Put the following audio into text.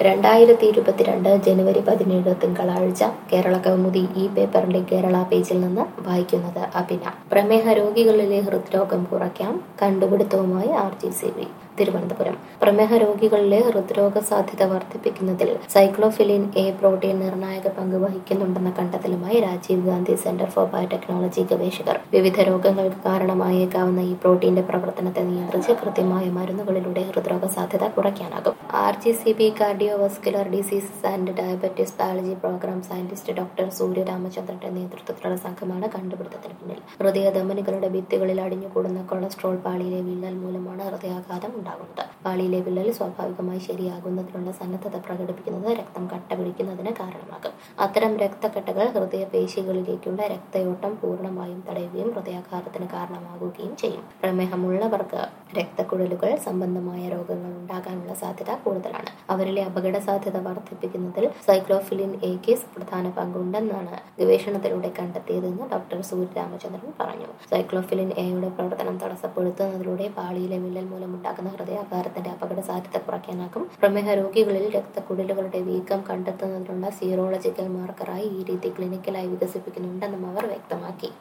രണ്ടായിരത്തി ഇരുപത്തിരണ്ട് ജനുവരി പതിനേഴ് തിങ്കളാഴ്ച കേരള കൗമുദി ഈ പേപ്പറിന്റെ കേരള പേജിൽ നിന്ന് വായിക്കുന്നത് അഭിന പ്രമേഹ രോഗികളിലെ ഹൃദ്രോഗം കുറയ്ക്കാം കണ്ടുപിടുത്തവുമായി R G C B Thiruvananthapuram പ്രമേഹ രോഗികളിലെ ഹൃദ്രോഗ സാധ്യത വർദ്ധിപ്പിക്കുന്നതിൽ സൈക്ലോഫിലിൻ എ പ്രോട്ടീൻ നിർണായക പങ്ക് വഹിക്കുന്നുണ്ടെന്ന കണ്ടെത്തലുമായി Rajiv Gandhi centre for biotechnology ഗവേഷകർ വിവിധ രോഗങ്ങൾക്ക് കാരണമായേക്കാവുന്ന ഈ പ്രോട്ടീന്റെ പ്രവർത്തനത്തെ നിയന്ത്രിച്ച് കൃത്യമായ മരുന്നുകളിലൂടെ ഹൃദ്രോഗ സാധ്യത കുറയ്ക്കാനാകും R G C B cardiovascular diseases and diabetes biology programme scientist doctor Surya രാമചന്ദ്രന്റെ നേതൃത്വത്തിലുള്ള സംഘമാണ് കണ്ടുപിടുത്തത്തിന് പിന്നിൽ ഹൃദയ ധമനികളുടെ ഭിത്തികളിൽ അടിഞ്ഞുകൂടുന്ന കൊളസ്ട്രോൾ പാളിയിലെ വിള്ളൽ മൂലമാണ് ഹൃദയാഘാതം ഉണ്ടാകുന്നത് പാളിയിലെ വിള്ളൽ സ്വാഭാവികമായി ശരിയാകുന്നതിനുള്ള സന്നദ്ധത പ്രകടിപ്പിക്കുന്നത് രക്തം കട്ട പിടിക്കുന്നതിന് കാരണമാകും അത്തരം രക്തക്കട്ടകൾ ഹൃദയപേശികളിലേക്കുള്ള രക്തയോട്ടം പൂർണ്ണമായും തടയുകയും ഹൃദയാഘാതത്തിന് കാരണമാകുകയും ചെയ്യും പ്രമേഹമുള്ളവർക്ക് രക്തക്കുഴലുകൾ സംബന്ധമായ രോഗങ്ങൾ ഉണ്ടാകാനുള്ള സാധ്യത കൂടുതലാണ് അവരിലെ അപകട സാധ്യത വർദ്ധിപ്പിക്കുന്നതിൽ സൈക്ലോഫിലിൻ എക്ക് പ്രധാന പങ്കുണ്ടെന്നാണ് ഗവേഷണത്തിലൂടെ കണ്ടെത്തിയതെന്ന് ഡോക്ടർ സൂര്യ രാമചന്ദ്രൻ പറഞ്ഞു സൈക്ലോഫിലിൻ എയുടെ പ്രവർത്തനം തടസ്സപ്പെടുത്തുന്നതിലൂടെ പാളിയിലെ വിള്ളൽ മൂലമുണ്ടാകുന്ന ഹൃദയാഘാതത്തിന്റെ അപകട സാധ്യത കുറയ്ക്കാനാകും പ്രമേഹ രോഗികളിൽ രക്തക്കുഴലുകളുടെ വീക്കം കണ്ടെത്തുന്നതിനുള്ള സീറോളജിക്കൽ മാർക്കറായി ഈ രീതി ക്ലിനിക്കലായി വികസിപ്പിക്കുന്നുണ്ടെന്നും അവർ വ്യക്തമാക്കി